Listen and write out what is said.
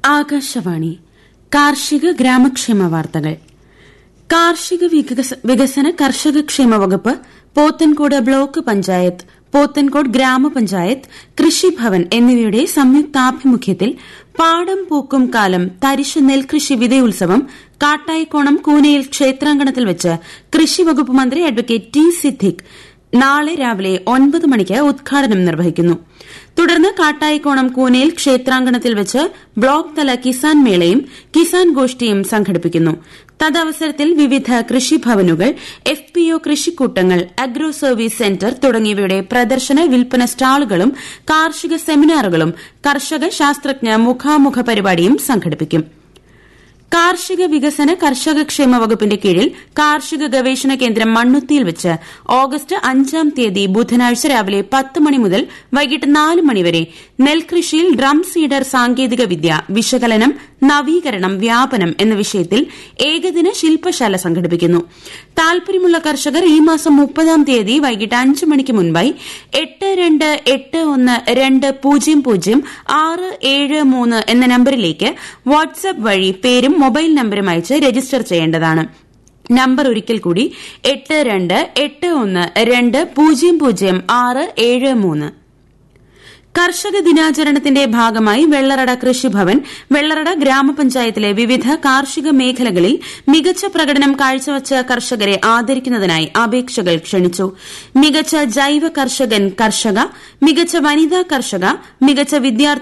ആകാശവാണി കാർഷിക ഗ്രാമക്ഷേമ വാർത്തകൾ കാർഷിക വികസന കർഷകക്ഷേമ വകുപ്പ് പോത്തൻകോട് ബ്ലോക്ക് പഞ്ചായത്ത് പോത്തൻകോട് ഗ്രാമപഞ്ചായത്ത് കൃഷിഭവൻ എന്നിവയുടെ സംയുക്താഭിമുഖ്യത്തിൽ പാടം പൂക്കും കാലം തരിശ് നെൽകൃഷി വിതയുത്സവം കാട്ടായിക്കോണം കൂനയിൽ ക്ഷേത്രാങ്കണത്തിൽ വെച്ച് കൃഷിവകുപ്പ് മന്ത്രി അഡ്വക്കേറ്റ് ടി സിദ്ദിഖ് നാളെ രാവിലെ ഒൻപത് മണിക്ക് ഉദ്ഘാടനം നിർവഹിക്കുന്നു തുടർന്ന് കാട്ടായിക്കോണം കൂനയിൽ ക്ഷേത്രാങ്കണത്തിൽ വെച്ച് ബ്ലോക്ക് തല കിസാൻ മേളയും കിസാൻ ഗോഷ്ഠിയും സംഘടിപ്പിക്കുന്നു തദവസരത്തിൽ വിവിധ കൃഷിഭവനുകൾ എഫ് പി ഒ കൃഷിക്കൂട്ടങ്ങൾ അഗ്രോ സർവീസ് സെന്റർ തുടങ്ങിയവയുടെ പ്രദർശന വിൽപ്പന സ്റ്റാളുകളും കാർഷിക സെമിനാറുകളും കർഷക ശാസ്ത്രജ്ഞ മുഖാമുഖ പരിപാടിയും സംഘടിപ്പിക്കും കാർഷിക വികസന കർഷകക്ഷേമ വകുപ്പിന്റെ കീഴിൽ കാർഷിക ഗവേഷണ കേന്ദ്രം മണ്ണുത്തിയിൽ വെച്ച് ഓഗസ്റ്റ് അഞ്ചാം തീയതി ബുധനാഴ്ച രാവിലെ പത്ത് മണി മുതൽ വൈകിട്ട് നാല് മണിവരെ നെൽകൃഷിയിൽ ഡ്രം സീഡർ സാങ്കേതിക വിദ്യ വിശകലനം നവീകരണം വ്യാപനം എന്ന വിഷയത്തിൽ ഏകദിന ശില്പശാല സംഘടിപ്പിക്കുന്നു താൽപര്യമുള്ള കർഷകർ ഈ മാസം മുപ്പതാം തീയതി വൈകിട്ട് അഞ്ച് മണിക്ക് മുൻപായി എട്ട് രണ്ട് എട്ട് ഒന്ന് രണ്ട് പൂജ്യം പൂജ്യം ആറ് ഏഴ് മൂന്ന് എന്ന നമ്പറിലേക്ക് വാട്സ്ആപ്പ് വഴി പേരും മൊബൈൽ നമ്പരും അയച്ച് രജിസ്റ്റർ ചെയ്യേണ്ടതാണ് നമ്പർ ഒരിക്കൽ കൂടി എട്ട് രണ്ട് എട്ട് ഒന്ന് രണ്ട് പൂജ്യം പൂജ്യം ആറ് ഏഴ് മൂന്ന് കർഷക ദിനാചരണത്തിന്റെ ഭാഗമായി വെള്ളറട കൃഷിഭവൻ വെള്ളറട ഗ്രാമപഞ്ചായത്തിലെ വിവിധ കാർഷിക മേഖലകളിൽ മികച്ച പ്രകടനം കാഴ്ചവച്ച കർഷകരെ ആദരിക്കുന്നതിനായി അപേക്ഷകൾ ക്ഷണിച്ചു മികച്ച ജൈവ കർഷകൻ കർഷക മികച്ച വനിതാ കർഷക മികച്ച വിദ്യാർത്ഥി